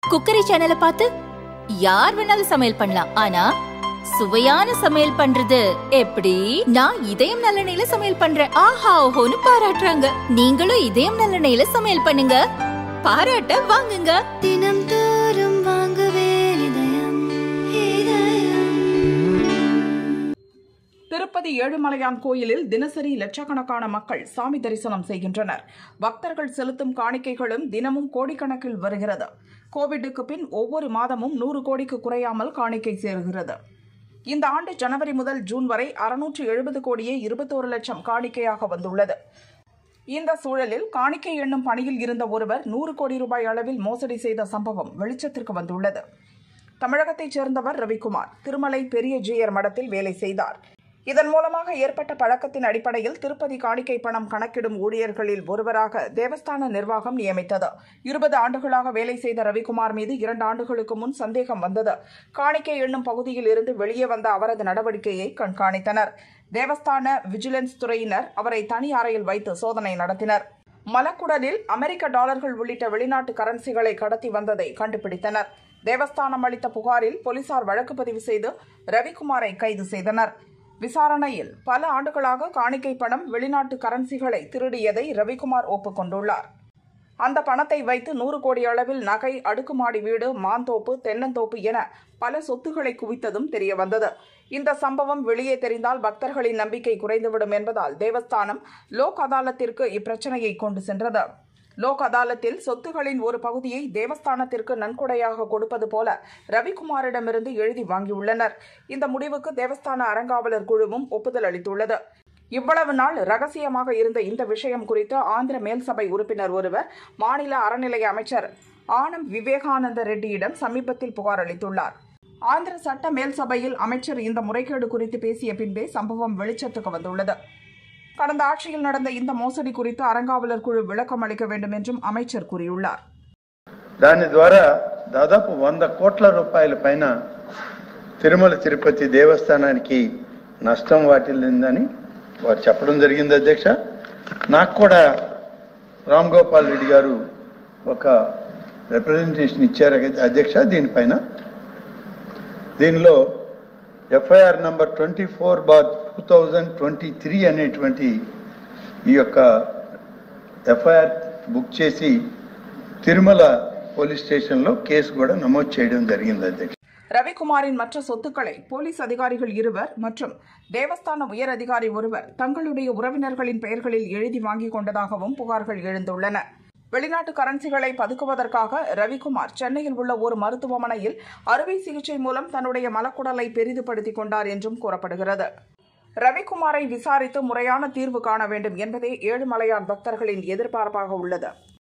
cookery சேனலை பார்த்து யார் வேணாலும் சமையல் பண்ணலாம் ஆனா சுவையான சமையல் பண்றது எப்படி நான் இதயம் நல்லெண்ணெயில சமையல் பண்றேன் ஆஹா ஓஹோன்னு பாராட்டுறாங்க நீங்களும் இதயம் நல்லெண்ணெயில சமையல் பண்ணுங்க பாராட்ட வாங்குங்க தினம் தோறும் வாங்குவே இதயம் இதயம் திருப்பதி ஏழுமலையான் கோயிலில் தினசரி லட்சக்கணக்கான மக்கள் சாமி தரிசனம் செய்கின்றனர் பக்தர்கள் செலுத்தும் காணிக்கைகளும் தினமும் கோடிக்கணக்கில் வருகிறது கோவிட்டுக்கு பின் ஒவ்வொரு மாதமும் நூறு கோடிக்கு குறையாமல் காணிக்கை சேருகிறது இந்த ஆண்டு ஜனவரி முதல் ஜூன் வரை அறுநூற்று எழுபது கோடியே இருபத்தோரு லட்சம் காணிக்கையாக வந்துள்ளது இந்த சூழலில் காணிக்கை எண்ணும் பணியில் இருந்த ஒருவர் நூறு கோடி ரூபாய் அளவில் மோசடி செய்த சம்பவம் வெளிச்சத்திற்கு வந்துள்ளது தமிழகத்தைச் சேர்ந்தவர் ரவிக்குமார் திருமலை பெரிய ஜீயர் மடத்தில் வேலை செய்தார் இதன் மூலமாக ஏற்பட்ட பழக்கத்தின் அடிப்படையில் திருப்பதி காணிக்கை பணம் கணக்கிடும் ஊழியர்களில் ஒருவராக தேவஸ்தான நிர்வாகம் நியமித்தது இருபது ஆண்டுகளாக வேலை செய்த ரவிக்குமார் மீது இரண்டு ஆண்டுகளுக்கு முன் சந்தேகம் வந்தது காணிக்கை எண்ணும் பகுதியில் இருந்து வெளியே வந்த அவரது நடவடிக்கையை கண்காணித்தனர் தேவஸ்தான விஜிலன்ஸ் துறையினர் அவரை தனி அறையில் வைத்து சோதனை நடத்தினர் மலக்குடலில் அமெரிக்க டாலர்கள் உள்ளிட்ட வெளிநாட்டு கரன்சிகளை கடத்தி வந்ததை கண்டுபிடித்தனர் தேவஸ்தானம் அளித்த புகாரில் போலீசார் வழக்கு பதிவு செய்து ரவிக்குமாரை கைது செய்தனர் விசாரணையில் பல ஆண்டுகளாக காணிக்கை பணம் வெளிநாட்டு கரன்சிகளை திருடியதை ரவிக்குமார் ஒப்புக்கொண்டுள்ளார் அந்த பணத்தை வைத்து நூறு கோடி அளவில் நகை அடுக்குமாடி வீடு மாந்தோப்பு தென்னந்தோப்பு என பல சொத்துக்களை குவித்ததும் தெரியவந்தது இந்த சம்பவம் வெளியே தெரிந்தால் பக்தர்களின் நம்பிக்கை குறைந்துவிடும் என்பதால் தேவஸ்தானம் லோக் அதாலத்திற்கு இப்பிரச்சனையை கொண்டு சென்றது லோக் அதாலத்தில் சொத்துகளின் ஒரு பகுதியை தேவஸ்தானத்திற்கு நன்கொடையாக கொடுப்பது போல ரவிக்குமாரிடமிருந்து எழுதி வாங்கியுள்ளனர் இந்த முடிவுக்கு தேவஸ்தான அறங்காவலர் குழுவும் ஒப்புதல் அளித்துள்ளது இவ்வளவு நாள் ரகசியமாக இருந்த இந்த விஷயம் குறித்து ஆந்திர மேல்சபை உறுப்பினர் ஒருவர் மாநில அறநிலைய அமைச்சர் ஆனம் விவேகானந்த ரெட்டியிடம் சமீபத்தில் புகார் அளித்துள்ளார் ஆந்திர சட்ட மேல் சபையில் அமைச்சர் இந்த முறைகேடு குறித்து பேசிய பின்பே சம்பவம் வெளிச்சத்துக்கு வந்துள்ளது கடந்த ஆட்சியில் நடந்த இந்த மோசடி குறித்து அறங்காவலர் குழு விளக்கம் அளிக்க வேண்டும் என்றும் அமைச்சர் கூறியுள்ளார் దాని ద్వారా దాదాపు వంద కోట్ల రూపాయల పైన తిరుమల తిరుపతి దేవస్థానానికి నష్టం వాటిల్లిందని వారు చెప్పడం జరిగింది అధ్యక్ష నాకు కూడా రామ్ గోపాల్ రెడ్డి గారు ఒక రిప్రజెంటేషన్ ఇచ్చారు అధ్యక్ష దీనిపైన దీనిలో FIR number twenty four bar two thousand twenty three అనేటువంటి ఈ యొక్క ఎఫ్ఐఆర్ బుక్ చేసి తిరుమల పోలీస్ స్టేషన్లో కేసు కూడా నమోదు చేయడం జరిగింది అధ్యక్ష ரவிக்குமாரின் மற்ற சொத்துக்களை போலீஸ் அதிகாரிகள் இருவர் மற்றும் தேவஸ்தான உயர் அதிகாரி ஒருவர் தங்களுடைய உறவினர்களின் பெயர்களில் எழுதி வாங்கிக் கொண்டதாகவும் புகார்கள் எழுந்துள்ளன வெளிநாட்டு கரன்சிகளை பதுக்குவதற்காக ரவிக்குமார் சென்னையில் உள்ள ஒரு மருத்துவமனையில் அறுவை சிகிச்சை மூலம் தன்னுடைய மலக்குடலை பெரிதுபடுத்திக் கொண்டார் என்றும் கூறப்படுகிறது ரவிக்குமாரை விசாரித்து முறையான தீர்வு காண வேண்டும் என்பதே ஏழுமலையான் பக்தர்களின் எதிர்பார்ப்பாக உள்ளது